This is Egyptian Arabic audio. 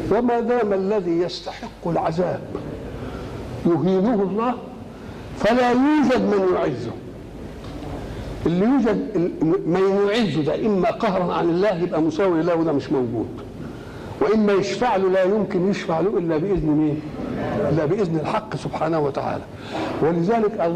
وما دام الذي يستحق العذاب يهينه الله فلا يوجد من يعزه اللي يوجد من يعزه ده اما قهرا عن الله يبقى مساوي له وده مش موجود واما يشفع له لا يمكن يشفع له الا باذن مين؟ الا باذن الحق سبحانه وتعالى ولذلك